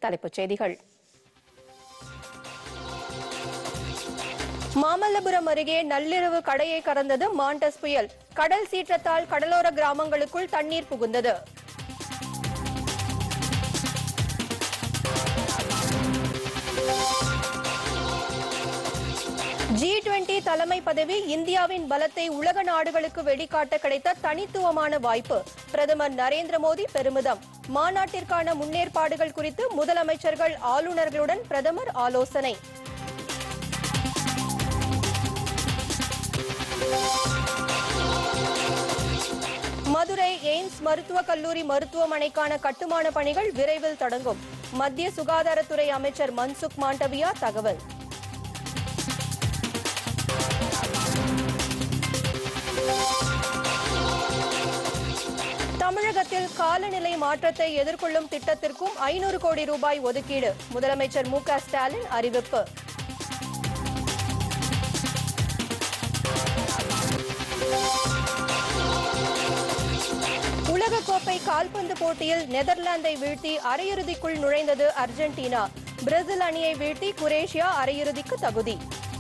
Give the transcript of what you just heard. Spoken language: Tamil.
தலைப்புச் செய்திகள் மாமல்லபுரம் அருகே நள்ளிரவு கடையை கடந்தது மாண்டஸ் புயல் கடல் சீற்றத்தால் கடலோர கிராமங்களுக்குள் தண்ணீர் புகுந்தது ஜி டுவெண்டி தலைமை பதவி இந்தியாவின் பலத்தை உலக நாடுகளுக்கு வெளிக்காட்ட கிடைத்த தனித்துவமான வாய்ப்பு பிரதமர் நரேந்திர மோடி பெருமிதம் மாநாட்டிற்கான முன்னேற்பாடுகள் குறித்து முதலமைச்சர்கள் ஆளுநர்களுடன் பிரதமர் ஆலோசனை மதுரை எய்ம்ஸ் மருத்துவக் கல்லூரி மருத்துவமனைக்கான கட்டுமான பணிகள் விரைவில் தொடங்கும் மத்திய சுகாதாரத்துறை அமைச்சர் மன்சுக் மாண்டவியா தகவல் தமிழகத்தில் காலநிலை மாற்றத்தை எதிர்கொள்ளும் திட்டத்திற்கும் ஐநூறு கோடி ரூபாய் ஒதுக்கீடு முதலமைச்சர் மு க ஸ்டாலின் அறிவிப்பு உலகக்கோப்பை கால்பந்து போட்டியில் நெதர்லாந்தை வீழ்த்தி அரையிறுதிக்குள் நுழைந்தது அர்ஜென்டினா பிரேசில் அணியை வீழ்த்தி குரேஷியா அரையிறுதிக்கு தகுதி